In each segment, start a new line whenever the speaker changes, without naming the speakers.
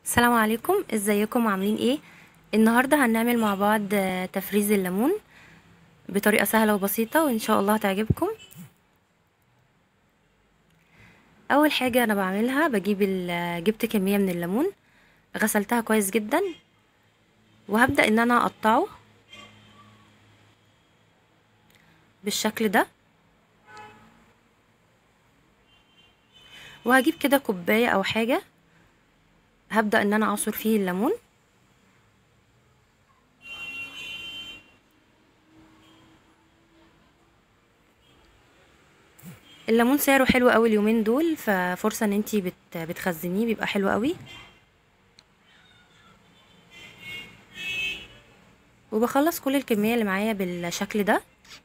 السلام عليكم ازيكم عاملين ايه النهارده هنعمل مع بعض آه، تفريز الليمون بطريقه سهله وبسيطه وان شاء الله هتعجبكم اول حاجه انا بعملها بجيب ال- جبت كميه من الليمون غسلتها كويس جدا وهبدا ان انا اقطعه بالشكل ده وهجيب كده كوبايه او حاجه هبدأ ان انا اعصر فيه الليمون الليمون سعره حلو قوي اليومين دول ففرصة ان انتي بت بتخزنيه بيبقى حلو قوي وبخلص كل الكمية اللي معايا بالشكل ده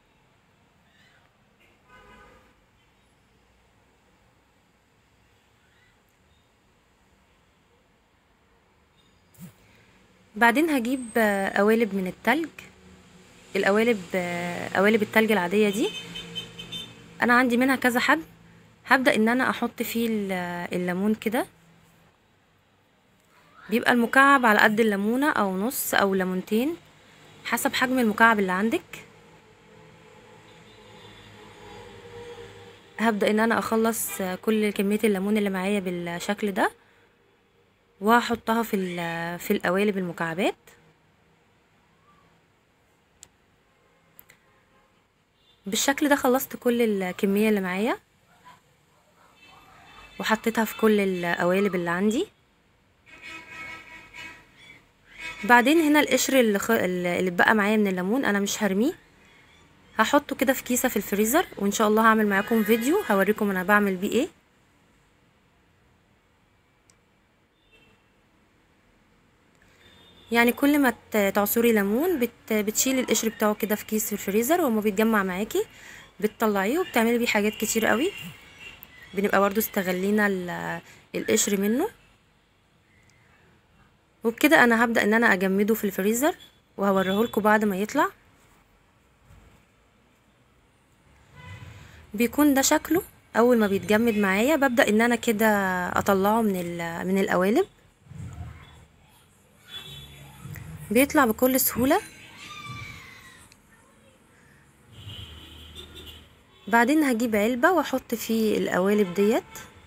بعدين هجيب قوالب من التلج القوالب قوالب التلج العادية دي انا عندي منها كذا حجم هبدأ ان انا احط فيه الليمون كده بيبقى المكعب على قد الليمونة او نص او ليمونتين حسب حجم المكعب اللي عندك هبدأ ان انا اخلص كل كمية الليمون اللي معايا بالشكل ده وهحطها في في القوالب المكعبات بالشكل ده خلصت كل الكميه اللي معايا وحطيتها في كل القوالب اللي عندي بعدين هنا القشر اللي, خ... اللي اتبقى معايا من الليمون انا مش هرميه هحطه كده في كيسه في الفريزر وان شاء الله هعمل معاكم فيديو هوريكم انا بعمل بيه ايه يعني كل ما تعصري ليمون بت بتشيلي القشر بتاعه كده في كيس في الفريزر وما بيتجمع معاكي بتطلعيه وبتعملي بيه حاجات كتير قوي بنبقى برضو استغلينا القشر منه وبكده انا هبدا ان انا اجمده في الفريزر وهوريهولكوا بعد ما يطلع بيكون ده شكله اول ما بيتجمد معايا ببدا ان انا كده اطلعه من من القوالب بيطلع بكل سهولة بعدين هجيب علبة واحط فيه القوالب ديت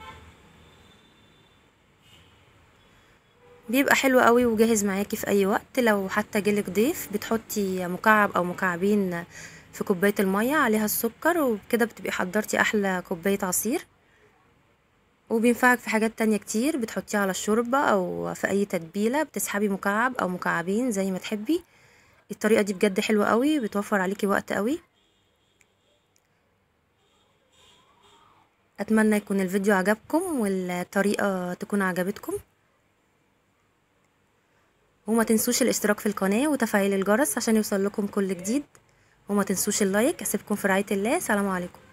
بيبقى حلو قوي وجاهز معاكي في اي وقت لو حتى جالك ضيف بتحطي مكعب او مكعبين في كوباية المية عليها السكر وبكده بتبقي حضرتي احلى كوباية عصير وبينفعك في حاجات تانية كتير بتحطيها على الشوربة او في اي تتبيلة بتسحبي مكعب او مكعبين زي ما تحبي الطريقة دي بجد حلوة قوي بتوفر عليكي وقت قوي اتمنى يكون الفيديو عجبكم والطريقة تكون عجبتكم وما تنسوش الاشتراك في القناة وتفعيل الجرس عشان يوصل لكم كل جديد وما تنسوش اللايك اسيبكم في رعاية الله سلام عليكم